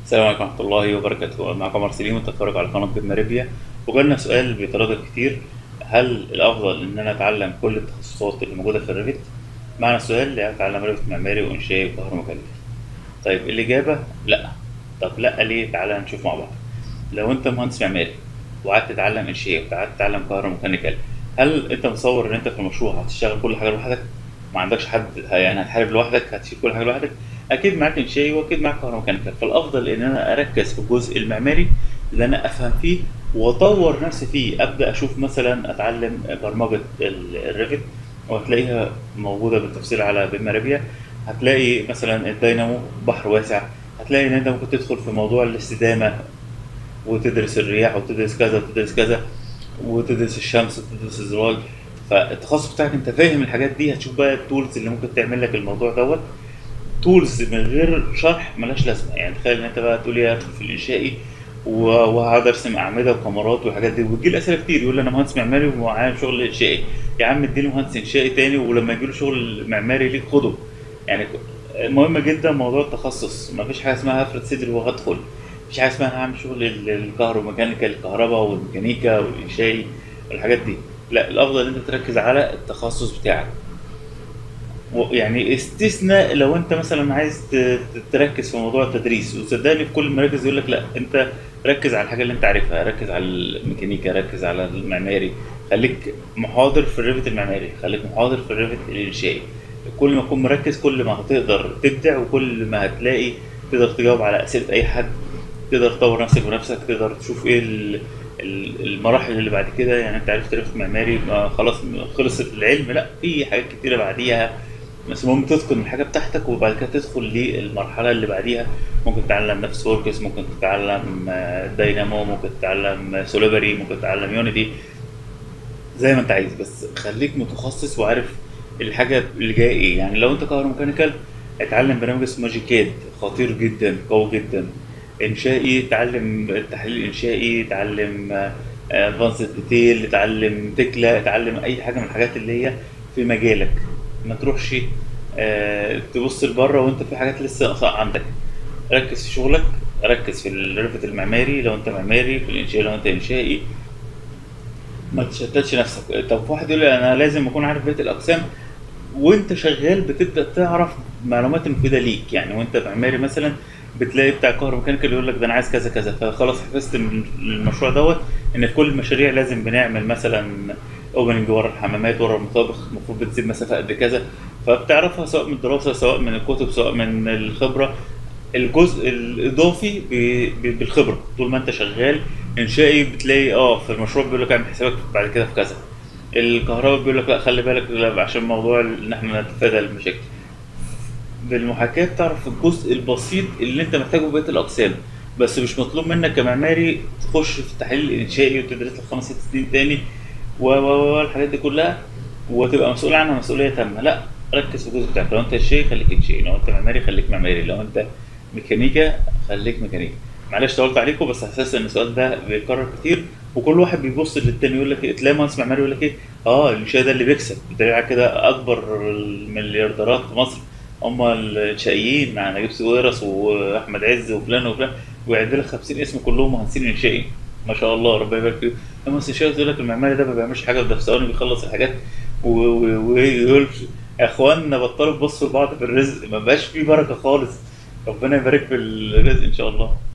السلام عليكم ورحمة الله وبركاته معكم عمر سليم وانت بتتفرج على قناة بما ريبيا وجالنا سؤال بيتردد كتير هل الأفضل إن أنا أتعلم كل التخصصات اللي موجودة في الريفت؟ معنى السؤال يعني أتعلم ريفت معماري وإنشائي وكهروميكانيكي طيب الإجابة لأ طب لأ ليه؟ تعالى نشوف مع بعض لو أنت مهندس معماري وقعدت تتعلم إنشائي وقعدت تتعلم كهروميكانيكال هل أنت متصور إن أنت في المشروع هتشتغل كل حاجة لوحدك؟ ما عندكش حد يعني هتحارب لوحدك هتشيل كل حاجة لوحدك؟ اكيد معاك انشائي واكيد معاك كهروميكانيكال فالافضل ان انا اركز في الجزء المعماري اللي انا افهم فيه واطور نفسي فيه ابدا اشوف مثلا اتعلم برمجه ال- الريفت وهتلاقيها موجوده بالتفصيل على بما ريبيا هتلاقي مثلا الدينامو بحر واسع هتلاقي ان انت ممكن تدخل في موضوع الاستدامه وتدرس الرياح وتدرس كذا وتدرس كذا وتدرس الشمس وتدرس الزواج فالتخصص بتاعك انت فاهم الحاجات دي هتشوف بقى التولز اللي ممكن تعمل لك الموضوع دوت تولز من غير شرح ملهاش لازمه يعني تخيل ان انت بقى تقول لي هدخل في الانشائي و- وهقعد ارسم اعمده وكاميرات والحاجات دي وتجي لي اسئله كتير يقول لي انا مهندس معماري ومعايا شغل انشائي يا عم اديني مهندس انشائي تاني ولما يجي له شغل معماري ليك خده يعني مهم جدا موضوع التخصص ما فيش حاجه اسمها هفرد صدري وهدخل مفيش حاجه اسمها هعمل شغل ال- الكهروميكانيكا الكهرباء والميكانيكا والانشائي والحاجات دي لا الافضل ان انت تركز على التخصص بتاعك و- يعني استثناء لو انت مثلا عايز ت- ت- تركز في موضوع التدريس وصدقني في كل المراكز يقول لك لا انت ركز على الحاجه اللي انت عارفها ركز على الميكانيكا ركز على المعماري خليك محاضر في الريفت المعماري خليك محاضر في الريفت الانشائي كل ما تكون مركز كل ما هتقدر تبدع وكل ما هتلاقي تقدر تجاوب على اسئله اي حد تقدر تطور نفسك بنفسك تقدر تشوف ايه ال- ال- المراحل اللي بعد كده يعني انت عرفت ريفت معماري ما خلاص خلصت العلم لا في حاجات كتيره بعديها بس المهم تتقن الحاجه بتاعتك وبعد كده تدخل للمرحله اللي بعديها ممكن تتعلم نفس وركس ممكن تتعلم آه، داينامو ممكن تتعلم سوليفري ممكن تتعلم يونيتي زي ما انت عايز بس خليك متخصص وعارف الحاجه اللي جايه ايه يعني لو انت كهروميكانيكال اتعلم برنامج اسمه ماجيكاد خطير جدا قوي جدا انشائي اتعلم التحليل الانشائي اتعلم ادفانسد ديتيل اتعلم تكلا اتعلم اي حاجه من الحاجات اللي هي في مجالك ما تروحش آه، تبص لبره وانت في حاجات لسه ناقصه عندك ركز في شغلك ركز في الريفت المعماري لو انت معماري في الانشاء لو انت انشائي ما تشتتش نفسك طب واحد يقول لي انا لازم اكون عارف بقيه الاقسام وانت شغال بتبدا تعرف معلومات مفيده ليك يعني وانت معماري مثلا بتلاقي بتاع كهروميكانيكال يقول لك ده انا عايز كذا كذا فخلاص حفظت من المشروع دوت ان في كل المشاريع لازم بنعمل مثلا اوبننج ورا الحمامات ورا المطابخ المفروض بتسيب مسافه قد كذا فبتعرفها سواء من الدراسه سواء من الكتب سواء من الخبره الجزء الاضافي ب- ب- بالخبره طول ما انت شغال انشائي بتلاقي اه في المشروع بيقول لك اعمل حسابك بعد كده في كذا الكهرباء بيقول لك لا خلي بالك لا عشان موضوع ان احنا نتفادى المشاكل بالمحاكاة تعرف الجزء البسيط اللي انت محتاجه في بقية الأقسام بس مش مطلوب منك كمعماري تخش في التحليل الإنشائي وتدرس لك خمس ست سنين تاني و و و الحاجات دي كلها وتبقى مسؤول عنها مسؤولية تامة لا ركز في الجزء بتاعك لو انت انشائي خليك انشائي لو انت معماري خليك معماري لو انت ميكانيكا خليك ميكانيكا معلش طولت عليكم بس حاسس ان السؤال ده بيتكرر كتير وكل واحد بيبص للتاني يقول لك إيه، تلاقي مهندس معماري يقول لك ايه اه الانشاء ده اللي بيكسب دليل على كده اكبر المليارديرات في مصر هم الانشائيين مع نجيب ساويرس واحمد عز وفلان وفلان ويعد لك 50 اسم كلهم مهندسين انشائي ما شاء الله ربنا يبارك فيهم المهندس الانشائي يقول لك المعماري ده ما بيعملش حاجه ده في ثواني بيخلص الحاجات و- و- ويقول يا اخوانا بطلوا تبصوا لبعض في الرزق ما بقاش فيه بركه خالص ربنا يبارك في الرزق ان شاء الله